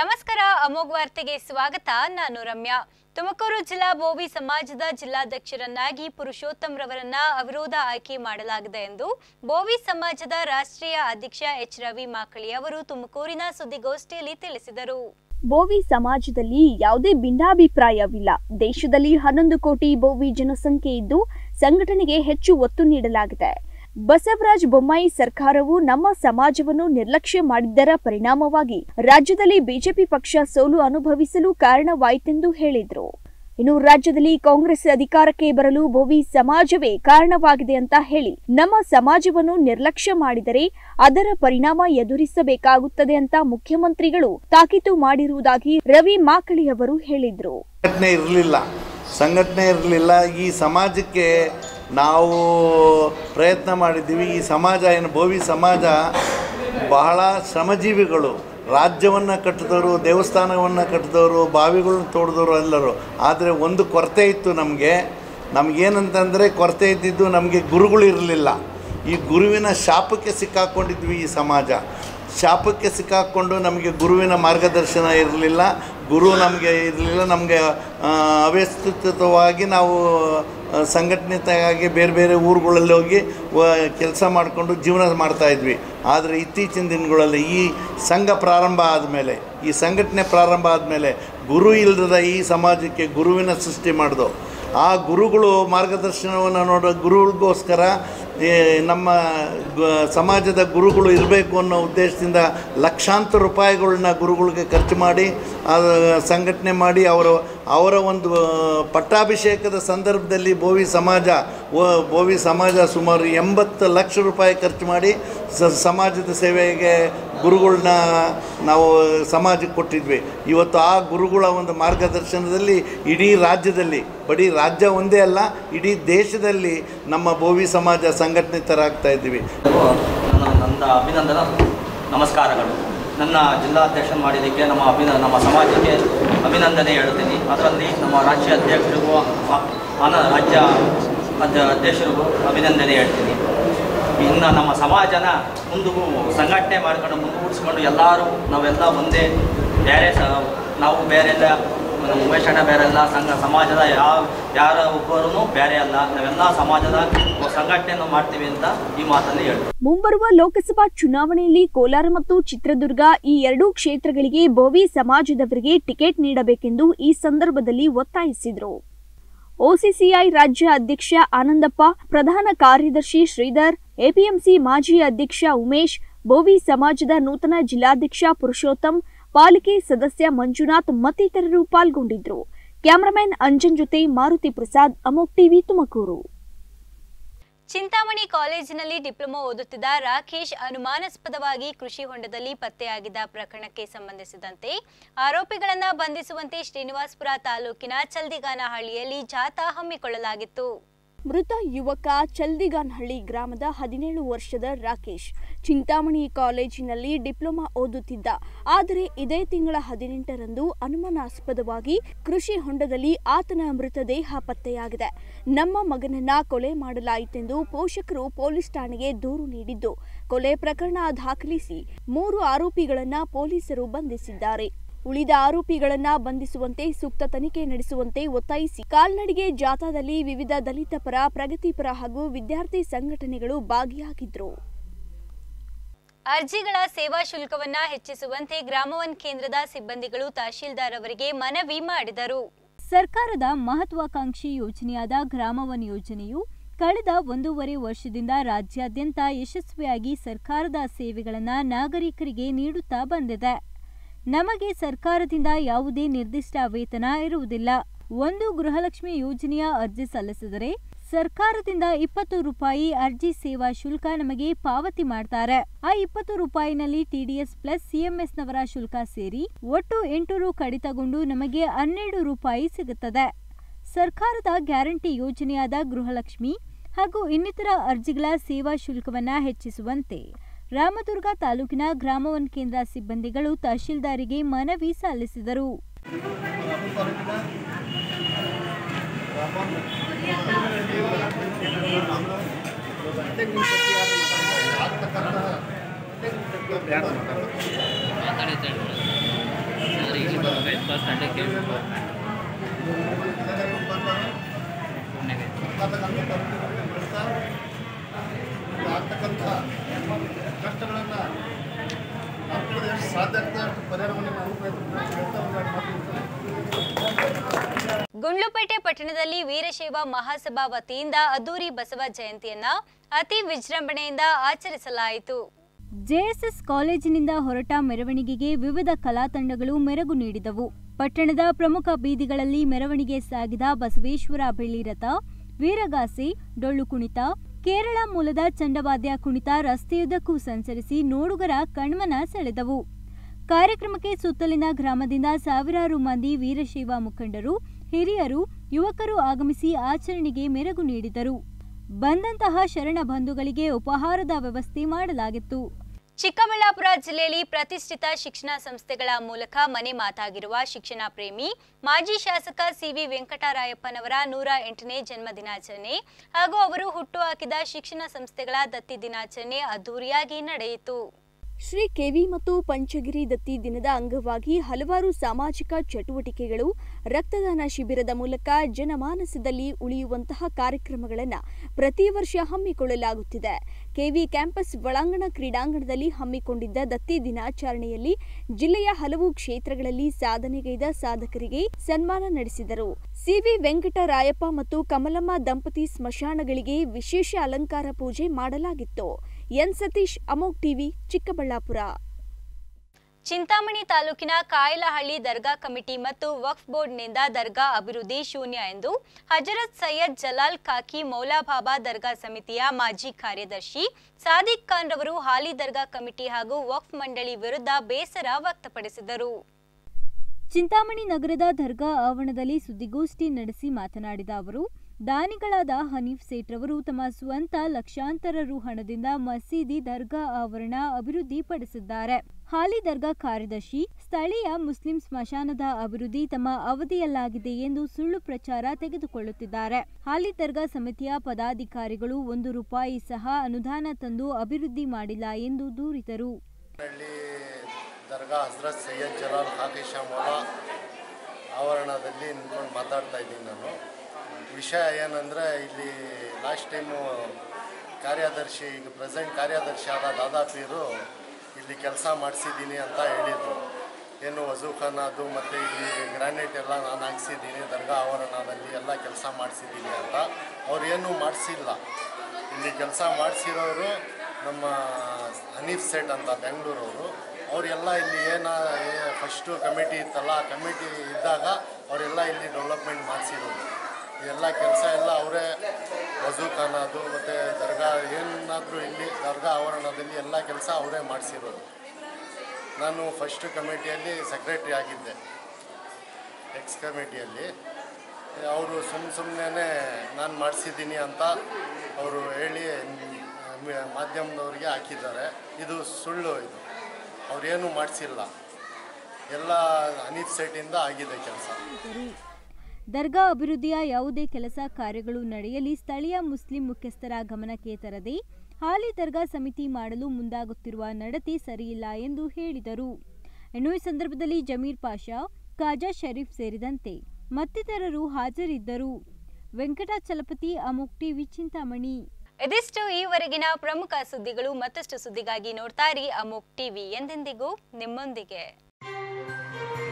ನಮಸ್ಕಾರ ಅಮೋಘ್ ವಾರ್ತೆಗೆ ಸ್ವಾಗತ ನಾನು ರಮ್ಯಾ ತುಮಕೂರು ಜಿಲ್ಲಾ ಬೋವಿ ಸಮಾಜದ ಜಿಲ್ಲಾಧ್ಯಕ್ಷರನ್ನಾಗಿ ಪುರುಷೋತ್ತಮ್ ರವರನ್ನ ಅವಿರೋಧ ಆಯ್ಕೆ ಮಾಡಲಾಗಿದೆ ಎಂದು ಬೋವಿ ಸಮಾಜದ ರಾಷ್ಟ್ರೀಯ ಅಧ್ಯಕ್ಷ ಎಚ್ ರವಿ ಮಾಕಳಿ ಅವರು ತುಮಕೂರಿನ ಸುದ್ದಿಗೋಷ್ಠಿಯಲ್ಲಿ ತಿಳಿಸಿದರು ಬೋವಿ ಸಮಾಜದಲ್ಲಿ ಯಾವುದೇ ಭಿನ್ನಾಭಿಪ್ರಾಯವಿಲ್ಲ ದೇಶದಲ್ಲಿ ಹನ್ನೊಂದು ಕೋಟಿ ಬೋವಿ ಜನಸಂಖ್ಯೆ ಇದ್ದು ಸಂಘಟನೆಗೆ ಹೆಚ್ಚು ಒತ್ತು ನೀಡಲಾಗಿದೆ ಬಸವರಾಜ ಬೊಮ್ಮಾಯಿ ಸರ್ಕಾರವು ನಮ್ಮ ಸಮಾಜವನ್ನು ನಿರ್ಲಕ್ಷ್ಯ ಮಾಡಿದ್ದರ ಪರಿಣಾಮವಾಗಿ ರಾಜ್ಯದಲ್ಲಿ ಬಿಜೆಪಿ ಪಕ್ಷ ಸೋಲು ಅನುಭವಿಸಲು ಕಾರಣವಾಯಿತೆಂದು ಹೇಳಿದರು ಇನ್ನು ರಾಜ್ಯದಲ್ಲಿ ಕಾಂಗ್ರೆಸ್ ಅಧಿಕಾರಕ್ಕೆ ಬರಲು ಬೋವಿ ಸಮಾಜವೇ ಕಾರಣವಾಗಿದೆ ಅಂತ ಹೇಳಿ ನಮ್ಮ ಸಮಾಜವನ್ನು ನಿರ್ಲಕ್ಷ್ಯ ಮಾಡಿದರೆ ಅದರ ಪರಿಣಾಮ ಎದುರಿಸಬೇಕಾಗುತ್ತದೆ ಅಂತ ಮುಖ್ಯಮಂತ್ರಿಗಳು ತಾಕೀತು ಮಾಡಿರುವುದಾಗಿ ರವಿ ಮಾಕಳಿ ಅವರು ಹೇಳಿದ್ರು ಸಂಘಟನೆ ಇರಲಿಲ್ಲ ಸಂಘಟನೆ ಇರಲಿಲ್ಲ ಈ ಸಮಾಜಕ್ಕೆ ನಾವು ಪ್ರಯತ್ನ ಮಾಡಿದ್ದೀವಿ ಈ ಸಮಾಜ ಏನು ಬೋವಿ ಸಮಾಜ ಬಹಳ ಶ್ರಮಜೀವಿಗಳು ರಾಜ್ಯವನ್ನು ಕಟ್ಟಿದವರು ದೇವಸ್ಥಾನವನ್ನು ಕಟ್ಟಿದವರು ಬಾವಿಗಳನ್ನ ತೋಡಿದವರು ಎಲ್ಲರೂ ಆದರೆ ಒಂದು ಕೊರತೆ ಇತ್ತು ನಮಗೆ ನಮಗೇನಂತಂದರೆ ಕೊರತೆ ಇದ್ದಿದ್ದು ನಮಗೆ ಗುರುಗಳು ಇರಲಿಲ್ಲ ಈ ಗುರುವಿನ ಶಾಪಕ್ಕೆ ಸಿಕ್ಕಾಕೊಂಡಿದ್ವಿ ಈ ಸಮಾಜ ಶಾಪಕ್ಕೆ ಸಿಕ್ಕಾಕ್ಕೊಂಡು ನಮಗೆ ಗುರುವಿನ ಮಾರ್ಗದರ್ಶನ ಇರಲಿಲ್ಲ ಗುರು ನಮಗೆ ಇರಲಿಲ್ಲ ನಮಗೆ ಆ, ಅವ್ಯವಸ್ಥಿತವಾಗಿ ನಾವು ಆ, ಸಂಘಟನೆಯಾಗಿ ಬೇರೆ ಬೇರೆ ಊರುಗಳಲ್ಲಿ ಹೋಗಿ ಕೆಲಸ ಮಾಡಿಕೊಂಡು ಜೀವನ ಮಾಡ್ತಾಯಿದ್ವಿ ಆದರೆ ಇತ್ತೀಚಿನ ದಿನಗಳಲ್ಲಿ ಈ ಸಂಘ ಪ್ರಾರಂಭ ಆದಮೇಲೆ ಈ ಸಂಘಟನೆ ಪ್ರಾರಂಭ ಆದಮೇಲೆ ಗುರು ಇಲ್ಲದ ಈ ಸಮಾಜಕ್ಕೆ ಗುರುವಿನ ಸೃಷ್ಟಿ ಮಾಡಿದೋ ಆ ಗುರುಗಳು ಮಾರ್ಗದರ್ಶನವನ್ನು ನೋಡೋ ಗುರುಗಳಿಗೋಸ್ಕರ ಈ ನಮ್ಮ ಗ- ಸಮಾಜದ ಗುರುಗಳು ಇರಬೇಕು ಅನ್ನೋ ಉದ್ದೇಶದಿಂದ ಲಕ್ಷಾಂತರ ರೂಪಾಯಿಗಳನ್ನ ಗುರುಗಳಿಗೆ ಖರ್ಚು ಮಾಡಿ ಆ ಸಂಘಟನೆ ಮಾಡಿ ಅವರ ಅವರ ಒಂದು ಪಟ್ಟಾಭಿಷೇಕದ ಸಂದರ್ಭದಲ್ಲಿ ಬೋವಿ ಸಮಾಜ ಓ- ಬೋವಿ ಸಮಾಜ ಸುಮಾರು ಎಂಬತ್ತು ಲಕ್ಷ ರೂಪಾಯಿ ಖರ್ಚು ಮಾಡಿ ಸ ಸಮಾಜದ ಸೇವೆಗೆ ಗುರುಗಳನ್ನ ನಾವು ಸಮಾಜಕ್ಕೆ ಕೊಟ್ಟಿದ್ವಿ ಇವತ್ತು ಆ ಗುರುಗಳ ಒಂದು ಮಾರ್ಗದರ್ಶನದಲ್ಲಿ ಇಡೀ ರಾಜ್ಯದಲ್ಲಿ ಬರೀ ರಾಜ್ಯ ಒಂದೇ ಅಲ್ಲ ಇಡೀ ದೇಶದಲ್ಲಿ ನಮ್ಮ ಬೋವಿ ಸಮಾಜ ಸಂಘಟನಿತರಾಗ್ತಾ ಇದ್ದೀವಿ ನನ್ನ ನನ್ನ ಅಭಿನಂದನ ನಮಸ್ಕಾರಗಳು ನನ್ನ ಜಿಲ್ಲಾಧ್ಯಕ್ಷ ಮಾಡಿದ್ದಕ್ಕೆ ನಮ್ಮ ಅಭಿನ ನಮ್ಮ ಸಮಾಜಕ್ಕೆ ಅಭಿನಂದನೆ ಹೇಳ್ತೀನಿ ಅದರಲ್ಲಿ ನಮ್ಮ ರಾಜ್ಯ ಅಧ್ಯಕ್ಷರಿಗೂ ಆ- ಆನ ರಾಜ್ಯ ಅಧ್ಯ ಅಧ್ಯಕ್ಷರಿಗೂ ಅಭಿನಂದನೆ ಹೇಳ್ತೀನಿ ಇನ್ನು ನಮ್ಮ ಸಮಾಜನ ಮುಂದೂ ಸಂಘಟನೆ ಮಾಡ್ಕೊಂಡು ಮುಂದೂಡಿಸ್ಕೊಂಡು ಎಲ್ಲರೂ ನಾವೆಲ್ಲ ಒಂದೇ ಬೇರೆ ಸ ನಾವು ಬೇರೆ ಇಲ್ಲ ನಮ್ಮ ಉಮೇಶ್ ಅಣ್ಣ ಬೇರೆ ಅಲ್ಲ ಸಂಘ ಸಮಾಜದ ಯಾವ ಯಾರ ಒಬ್ಬರೂ ಬೇರೆ ಅಲ್ಲ ನಾವೆಲ್ಲ ಸಮಾಜದ ಸಂಘಟನೆಯನ್ನು ಮಾಡ್ತೀವಿ ಅಂತ ಈ ಮಾತಲ್ಲಿ ಹೇಳ್ತೀನಿ ಮುಂಬರುವ ಲೋಕಸಭಾ ಚುನಾವಣೆಯಲ್ಲಿ ಕೋಲಾರ ಮತ್ತು ಚಿತ್ರದುರ್ಗ ಈ ಎರಡೂ ಕ್ಷೇತ್ರಗಳಿಗೆ ಬೋವಿ ಸಮಾಜದವರಿಗೆ ಟಿಕೆಟ್ ನೀಡಬೇಕೆಂದು ಈ ಸಂದರ್ಭದಲ್ಲಿ ಒತ್ತಾಯಿಸಿದರು ಒಸಿಸಿಐ ರಾಜ್ಯ ಅಧ್ಯಕ್ಷ ಆನಂದಪ್ಪ ಪ್ರಧಾನ ಕಾರ್ಯದರ್ಶಿ ಶ್ರೀಧರ್ ಎಪಿಎಂಸಿ ಮಾಜಿ ಅಧ್ಯಕ್ಷ ಉಮೇಶ್ ಬೋವಿ ಸಮಾಜದ ನೂತನ ಜಿಲ್ಲಾಧ್ಯಕ್ಷ ಪುರುಷೋತ್ತಮ್ ಪಾಲಿಕೆ ಸದಸ್ಯ ಮಂಜುನಾಥ್ ಮತ್ತಿತರರು ಪಾಲ್ಗೊಂಡಿದ್ದರು ಕ್ಯಾಮರಾಮನ್ ಅಂಜನ್ ಜೊತೆ ಮಾರುತಿ ಪ್ರಸಾದ್ ಅಮೋಕ್ ಟಿವಿ ತುಮಕೂರು ಚಿಂತಾಮಣಿ ಕಾಲೇಜಿನಲ್ಲಿ ಡಿಪ್ಲೊಮಾ ಓದುತ್ತಿದ್ದ ರಾಕೇಶ್ ಅನುಮಾನಾಸ್ಪದವಾಗಿ ಕೃಷಿ ಹೊಂಡದಲ್ಲಿ ಪತ್ತೆಯಾಗಿದ್ದ ಪ್ರಕರಣಕ್ಕೆ ಸಂಬಂಧಿಸಿದಂತೆ ಆರೋಪಿಗಳನ್ನ ಬಂಧಿಸುವಂತೆ ಶ್ರೀನಿವಾಸಪುರ ತಾಲೂಕಿನ ಚಲ್ದಿಗಾನಹಳ್ಳಿಯಲ್ಲಿ ಜಾಥಾ ಹಮ್ಮಿಕೊಳ್ಳಲಾಗಿತ್ತು ಮೃತ ಯುವಕ ಚಲ್ದಿಗಾನಹಳ್ಳಿ ಗ್ರಾಮದ ಹದಿನೇಳು ವರ್ಷದ ರಾಕೇಶ್ ಚಿಂತಾಮಣಿ ಕಾಲೇಜಿನಲ್ಲಿ ಡಿಪ್ಲೊಮಾ ಓದುತ್ತಿದ್ದ ಆದರೆ ಇದೇ ತಿಂಗಳ ಹದಿನೆಂಟರಂದು ಅನುಮಾನಾಸ್ಪದವಾಗಿ ಕೃಷಿ ಹೊಂಡದಲ್ಲಿ ಆತನ ಮೃತದೇಹ ಪತ್ತೆಯಾಗಿದೆ ನಮ್ಮ ಮಗನನ್ನ ಕೊಲೆ ಮಾಡಲಾಯಿತೆಂದು ಪೋಷಕರು ಪೊಲೀಸ್ ಠಾಣೆಗೆ ದೂರು ನೀಡಿದ್ದು ಕೊಲೆ ಪ್ರಕರಣ ದಾಖಲಿಸಿ ಮೂರು ಆರೋಪಿಗಳನ್ನ ಪೊಲೀಸರು ಬಂಧಿಸಿದ್ದಾರೆ ಉಳಿದ ಆರೋಪಿಗಳನ್ನ ಬಂಧಿಸುವಂತೆ ಸೂಕ್ತ ತನಿಖೆ ನಡೆಸುವಂತೆ ಒತ್ತಾಯಿಸಿ ಕಾಲ್ನಡಿಗೆ ಜಾಥಾದಲ್ಲಿ ವಿವಿಧ ದಲಿತ ಪರ ಪ್ರಗತಿಪರ ಹಾಗೂ ವಿದ್ಯಾರ್ಥಿ ಸಂಘಟನೆಗಳು ಭಾಗಿಯಾಗಿದ್ರು ಅರ್ಜಿಗಳ ಸೇವಾ ಶುಲ್ಕವನ್ನ ಹೆಚ್ಚಿಸುವಂತೆ ಗ್ರಾಮವನ್ ಕೇಂದ್ರದ ಸಿಬ್ಬಂದಿಗಳು ತಹಶೀಲ್ದಾರ್ ಅವರಿಗೆ ಮನವಿ ಮಾಡಿದರು ಸರ್ಕಾರದ ಮಹತ್ವಾಕಾಂಕ್ಷಿ ಯೋಜನೆಯಾದ ಗ್ರಾಮವನ್ ಯೋಜನೆಯು ಕಳೆದ ಒಂದೂವರೆ ವರ್ಷದಿಂದ ರಾಜ್ಯಾದ್ಯಂತ ಯಶಸ್ವಿಯಾಗಿ ಸರ್ಕಾರದ ಸೇವೆಗಳನ್ನು ನಾಗರಿಕರಿಗೆ ನೀಡುತ್ತಾ ಬಂದಿದೆ ನಮಗೆ ಸರ್ಕಾರದಿಂದ ಯಾವುದೇ ನಿರ್ದಿಷ್ಟ ವೇತನ ಇರುವುದಿಲ್ಲ ಒಂದು ಗೃಹಲಕ್ಷ್ಮಿ ಯೋಜನೆಯ ಅರ್ಜಿ ಸಲ್ಲಿಸಿದರೆ ಸರ್ಕಾರದಿಂದ ಇಪ್ಪತ್ತು ರೂಪಾಯಿ ಅರ್ಜಿ ಸೇವಾ ಶುಲ್ಕ ನಮಗೆ ಪಾವತಿ ಮಾಡ್ತಾರೆ ಆ ಇಪ್ಪತ್ತು ರೂಪಾಯಿನಲ್ಲಿ ಟಿಡಿಎಸ್ ಪ್ಲಸ್ ಸಿಎಂಎಸ್ ನವರ ಶುಲ್ಕ ಸೇರಿ ಒಟ್ಟು ಎಂಟು ರು ಕಡಿತಗೊಂಡು ನಮಗೆ ಹನ್ನೆರಡು ರೂಪಾಯಿ ಸಿಗುತ್ತದೆ ಸರ್ಕಾರದ ಗ್ಯಾರಂಟಿ ಯೋಜನೆಯಾದ ಗೃಹಲಕ್ಷ್ಮಿ ಹಾಗೂ ಇನ್ನಿತರ ಅರ್ಜಿಗಳ ಸೇವಾ ಶುಲ್ಕವನ್ನ ಹೆಚ್ಚಿಸುವಂತೆ ರಾಮದುರ್ಗ ತಾಲೂಕಿನ ಗ್ರಾಮವನ್ ಕೇಂದ್ರ ಸಿಬ್ಬಂದಿಗಳು ತಹಶೀಲ್ದಾರಿಗೆ ಮನವಿ ಸಲ್ಲಿಸಿದರು ಸರ್ ಇಲ್ಲಿ ಬರ್ತದೆ ಫಸ್ಟ್ ಅಡ್ಡಕ್ಕೆ ಆಗ್ತಕ್ಕಂಥ ಕಷ್ಟಗಳನ್ನು ನಮ್ಮ ಕಡೆ ಎಷ್ಟು ಸಾಧ್ಯ ಆಗ್ತದೆ ಅಷ್ಟು ಪರಿಹಾರವನ್ನು ನಾವು ಗುಂಡ್ಲುಪೇಟೆ ಪಟ್ಟಣದಲ್ಲಿ ವೀರಶೈವ ಮಹಾಸಭಾ ವತಿಯಿಂದ ಅದ್ದೂರಿ ಬಸವ ಜಯಂತಿಯನ್ನ ಅತಿ ವಿಜೃಂಭಣೆಯಿಂದ ಆಚರಿಸಲಾಯಿತು ಜೆಎಸ್ಎಸ್ ಕಾಲೇಜಿನಿಂದ ಹೊರಟ ಮೆರವಣಿಗೆಗೆ ವಿವಿಧ ಕಲಾ ತಂಡಗಳು ಮೆರಗು ನೀಡಿದವು ಪಟ್ಟಣದ ಪ್ರಮುಖ ಬೀದಿಗಳಲ್ಲಿ ಮೆರವಣಿಗೆ ಸಾಗಿದ ಬಸವೇಶ್ವರ ಬೆಳ್ಳಿ ರಥ ವೀರಗಾಸೆ ಡೊಳ್ಳು ಕುಣಿತ ಕೇರಳ ಮೂಲದ ಚಂಡವಾದ್ಯ ಕುಣಿತ ರಸ್ತೆಯುದ್ದಕ್ಕೂ ಸಂಚರಿಸಿ ನೋಡುಗರ ಕಣ್ಮನ ಸೆಳೆದವು ಕಾರ್ಯಕ್ರಮಕ್ಕೆ ಸುತ್ತಲಿನ ಗ್ರಾಮದಿಂದ ಸಾವಿರಾರು ಮಂದಿ ವೀರಶೈವ ಮುಖಂಡರು ಹಿರಿಯರು ಯುವಕರು ಆಗಮಿಸಿ ಆಚರಣೆಗೆ ಮೆರಗು ನೀಡಿದರು ಬಂದಂತಹ ಶರಣ ಬಂಧುಗಳಿಗೆ ಉಪಹಾರದ ವ್ಯವಸ್ಥೆ ಮಾಡಲಾಗಿತ್ತು ಚಿಕ್ಕಬಳ್ಳಾಪುರ ಜಿಲ್ಲೆಯಲ್ಲಿ ಪ್ರತಿಷ್ಠಿತ ಶಿಕ್ಷಣ ಸಂಸ್ಥೆಗಳ ಮೂಲಕ ಮನೆ ಮಾತಾಗಿರುವ ಶಿಕ್ಷಣ ಪ್ರೇಮಿ ಮಾಜಿ ಶಾಸಕ ಸಿವಿ ವೆಂಕಟರಾಯಪ್ಪನವರ ನೂರ ಎಂಟನೇ ಜನ್ಮ ದಿನಾಚರಣೆ ಹಾಗೂ ಅವರು ಹುಟ್ಟುಹಾಕಿದ ಶಿಕ್ಷಣ ಸಂಸ್ಥೆಗಳ ದತ್ತಿ ದಿನಾಚರಣೆ ಅದ್ದೂರಿಯಾಗಿ ನಡೆಯಿತು ಶ್ರೀ ಕೆವಿ ಮತ್ತು ಪಂಚಗಿರಿ ದತ್ತಿ ದಿನದ ಅಂಗವಾಗಿ ಹಲವಾರು ಸಾಮಾಜಿಕ ಚಟುವಟಿಕೆಗಳು ರಕ್ತದಾನ ಶಿಬಿರದ ಮೂಲಕ ಜನಮಾನಸದಲ್ಲಿ ಉಳಿಯುವಂತಹ ಕಾರ್ಯಕ್ರಮಗಳನ್ನು ಪ್ರತಿ ವರ್ಷ ಹಮ್ಮಿಕೊಳ್ಳಲಾಗುತ್ತಿದೆ ಕೆವಿ ಕ್ಯಾಂಪಸ್ ಒಳಾಂಗಣ ಕ್ರೀಡಾಂಗಣದಲ್ಲಿ ಹಮ್ಮಿಕೊಂಡಿದ್ದ ದತ್ತಿ ದಿನಾಚರಣೆಯಲ್ಲಿ ಜಿಲ್ಲೆಯ ಹಲವು ಕ್ಷೇತ್ರಗಳಲ್ಲಿ ಸಾಧನೆಗೈದ ಸಾಧಕರಿಗೆ ಸನ್ಮಾನ ನಡೆಸಿದರು ಸಿವಿ ವೆಂಕಟರಾಯಪ್ಪ ಮತ್ತು ಕಮಲಮ್ಮ ದಂಪತಿ ಸ್ಮಶಾನಗಳಿಗೆ ವಿಶೇಷ ಅಲಂಕಾರ ಪೂಜೆ ಮಾಡಲಾಗಿತ್ತು ಎನ್ ಸತೀಶ್ ಅಮೋಕ್ ಟಿವಿ ಚಿಕ್ಕಬಳ್ಳಾಪುರ ಚಿಂತಾಮಣಿ ತಾಲೂಕಿನ ಕಾಯಲಹಳ್ಳಿ ದರ್ಗಾ ಕಮಿಟಿ ಮತ್ತು ವಕ್ಫ್ ಬೋರ್ಡ್ನಿಂದ ದರ್ಗಾ ಅಭಿವೃದ್ಧಿ ಶೂನ್ಯ ಎಂದು ಹಜರತ್ ಸೈಯದ್ ಜಲಾಲ್ ಕಾಕಿ ಮೌಲಾಬಾಬಾ ದರ್ಗಾ ಸಮಿತಿಯ ಮಾಜಿ ಕಾರ್ಯದರ್ಶಿ ಸಾದಿಕ್ ಖಾನ್ ರವರು ಹಾಲಿ ದರ್ಗಾ ಕಮಿಟಿ ಹಾಗೂ ವಕ್ಫ್ ಮಂಡಳಿ ವಿರುದ್ಧ ಬೇಸರ ವ್ಯಕ್ತಪಡಿಸಿದರು ಚಿಂತಾಮಣಿ ನಗರದ ದರ್ಗಾ ಆವರಣದಲ್ಲಿ ಸುದ್ದಿಗೋಷ್ಠಿ ನಡೆಸಿ ಮಾತನಾಡಿದ ಅವರು ದಾನಿಗಳಾದ ಹನೀಫ್ ಸೇಠ್ರವರು ತಮ್ಮ ಸ್ವಂತ ಲಕ್ಷಾಂತರ ರು ಹಣದಿಂದ ಮಸೀದಿ ದರ್ಗಾ ಆವರಣ ಅಭಿವೃದ್ಧಿಪಡಿಸಿದ್ದಾರೆ ಹಾಲಿ ದರ್ಗಾ ಕಾರ್ಯದರ್ಶಿ ಸ್ಥಳೀಯ ಮುಸ್ಲಿಂ ಸ್ಮಶಾನದ ಅಭಿವೃದ್ಧಿ ತಮ್ಮ ಅವಧಿಯಲ್ಲಾಗಿದೆ ಎಂದು ಸುಳ್ಳು ಪ್ರಚಾರ ತೆಗೆದುಕೊಳ್ಳುತ್ತಿದ್ದಾರೆ ಹಾಲಿ ದರ್ಗಾ ಸಮಿತಿಯ ಪದಾಧಿಕಾರಿಗಳು ಒಂದು ರೂಪಾಯಿ ಸಹ ಅನುದಾನ ತಂದು ಅಭಿವೃದ್ಧಿ ಮಾಡಿಲ್ಲ ಎಂದು ದೂರಿದರು ಹಳ್ಳಿ ದರ್ಗಾ ಹಸ್ರತ್ ಸೈಯದ್ ಜಲಾಲ್ ಹಾಕಿ ಶಾಮೋಲ ಆವರಣದಲ್ಲಿ ನಿಂತ್ಕೊಂಡು ಮಾತಾಡ್ತಾ ಇದ್ದೀನಿ ನಾನು ವಿಷಯ ಏನಂದರೆ ಇಲ್ಲಿ ಲಾಸ್ಟ್ ಟೈಮು ಕಾರ್ಯದರ್ಶಿ ಈಗ ಪ್ರೆಸೆಂಟ್ ಕಾರ್ಯದರ್ಶಿ ಆದ ದಾದಾಪೀರು ಇಲ್ಲಿ ಕೆಲಸ ಮಾಡಿಸಿದ್ದೀನಿ ಅಂತ ಹೇಳಿದರು ಏನು ವಜೂಖಾನ ಅದು ಮತ್ತು ಇಲ್ಲಿ ಗ್ರಾನೈಟ್ ಎಲ್ಲ ನಾನು ಹಾಕ್ಸಿದ್ದೀನಿ ದರ್ಗಾ ಆವರಣದಲ್ಲಿ ಎಲ್ಲ ಕೆಲಸ ಮಾಡಿಸಿದ್ದೀನಿ ಅಂತ ಅವ್ರು ಏನೂ ಮಾಡಿಸಿಲ್ಲ ಇಲ್ಲಿ ಕೆಲಸ ಮಾಡಿಸಿರೋರು ನಮ್ಮ ಹನೀಫ್ ಸೇಠ್ ಅಂತ ಬೆಂಗಳೂರವರು ಅವರೆಲ್ಲ ಇಲ್ಲಿ ಏನ ಫಸ್ಟು ಕಮಿಟಿ ಇತ್ತಲ್ಲ ಆ ಕಮಿಟಿ ಇದ್ದಾಗ ಅವರೆಲ್ಲ ಇಲ್ಲಿ ಡೆವಲಪ್ಮೆಂಟ್ ಮಾಡಿಸಿರೋದು ಇದೆಲ್ಲ ಕೆಲಸ ಎಲ್ಲ ಅವರೇ ವಜೂಖಾನ ಅದು ಮತ್ತು ದರ್ಗಾ ಏನಾದರೂ ಇಲ್ಲಿ ದರ್ಗಾ ಆವರಣದಲ್ಲಿ ಎಲ್ಲ ಕೆಲಸ ಅವರೇ ಮಾಡಿಸಿರೋದು ನಾನು ಫಸ್ಟ್ ಕಮಿಟಿಯಲ್ಲಿ ಸೆಕ್ರೆಟ್ರಿ ಆಗಿದ್ದೆ ಎಕ್ಸ್ ಕಮಿಟಿಯಲ್ಲಿ ಅವರು ಸುಮ್ಮ ಸುಮ್ಮನೆ ನಾನು ಮಾಡಿಸಿದ್ದೀನಿ ಅಂತ ಅವರು ಹೇಳಿ ಮ್- ಮಾಧ್ಯಮದವ್ರಿಗೆ ಹಾಕಿದ್ದಾರೆ ಇದು ಸುಳ್ಳು ಇದು ಅವ್ರೇನು ಮಾಡಿಸಿಲ್ಲ ಎಲ್ಲ ಹನೀಫ್ ಸೈಟಿಂದ ಆಗಿದೆ ಕೆಲಸ ದರ್ಗಾ ಅಭಿವೃದ್ಧಿಯ ಯಾವುದೇ ಕೆಲಸ ಕಾರ್ಯಗಳು ನಡೆಯಲಿ ಸ್ಥಳೀಯ ಮುಸ್ಲಿಂ ಮುಖ್ಯಸ್ಥರ ಗಮನಕ್ಕೆ ತರದೆ ಹಾಲಿ ದರ್ಗಾ ಸಮಿತಿ ಮಾಡಲು ಮುಂದಾಗುತ್ತಿರುವ ನಡತೆ ಸರಿಯಿಲ್ಲ ಎಂದು ಹೇಳಿದರು ಇನ್ನು ಈ ಸಂದರ್ಭದಲ್ಲಿ ಜಮೀರ್ ಪಾಷಾ ಖಾಜಾ ಶರೀಫ್ ಸೇರಿದಂತೆ ಮತ್ತಿತರರು ಹಾಜರಿದ್ದರು ವೆಂಕಟಾಚಲಪತಿ ಅಮೋಕ್ ಟಿವಿ ಚಿಂತಾಮಣಿ ಇದಿಷ್ಟು ಈವರೆಗಿನ ಪ್ರಮುಖ ಸುದ್ದಿಗಳು ಮತ್ತಷ್ಟು ಸುದ್ದಿಗಾಗಿ ನೋಡ್ತಾ ಇರಿ ಅಮೋಕ್ ಟಿವಿ ಎಂದೆಂದಿಗೂ ನಿಮ್ಮೊಂದಿಗೆ